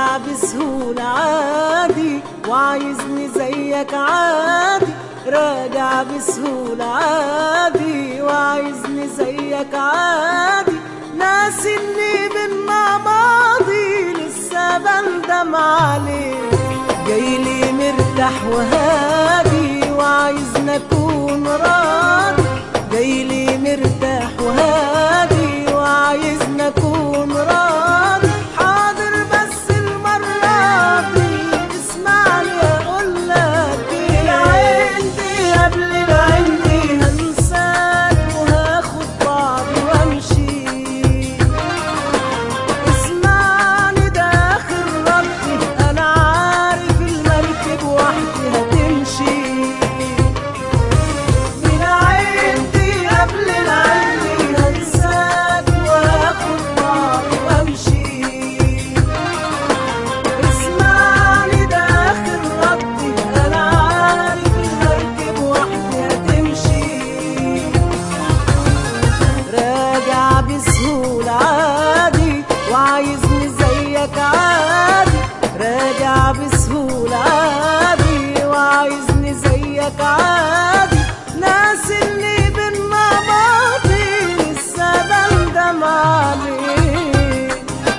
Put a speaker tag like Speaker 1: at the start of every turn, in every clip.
Speaker 1: راجع بسهولة عادي وعايزني زيك عادي راجع بسهولة عادي وعايزني زيك عادي ناس اللي بينا ماضي لسه بندم عليه جايلي مرتاح وهادي وعايزني اكون راضي جايلي مرتاح وهادي وعايزني اكون راضي حاضر بس المرة دي اسمعني اقول لك العين دي قبل العين دي هنساك وهاخد بعضي وامشي اسمعني ده اخر ردي انا عارف المركب وحدي هتمشي من عينتي قبل العين هنساك واخد بعضي وامشي اسمعني ده اخر ردي انا عارف المركب وحدي هتمشي راجع بسهولة عادي وعايزني زيك عادي راجع بسهولة عادي وعايزني زيك عادي ناس اللي بينا ماضي لسه بندم عليه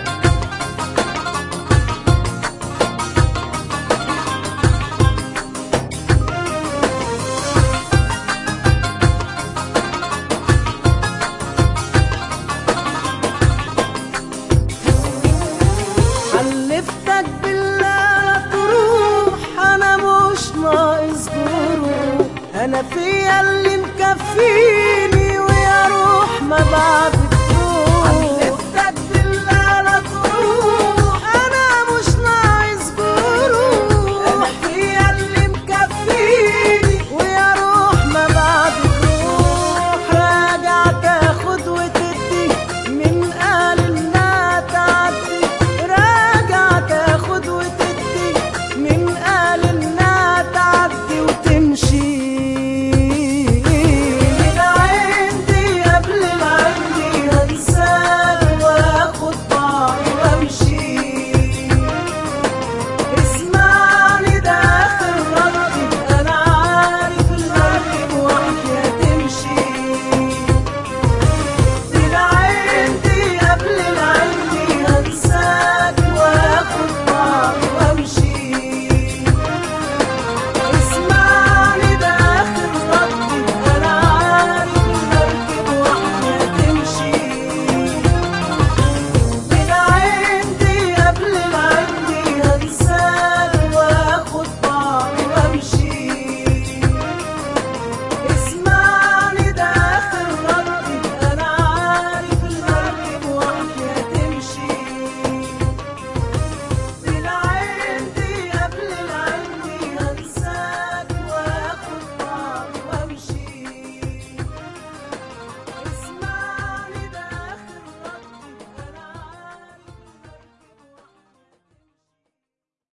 Speaker 1: حلفتك بالله تروح انا مش ناقص جروح انا فيا اللي مكفيني ويا روح ما بعد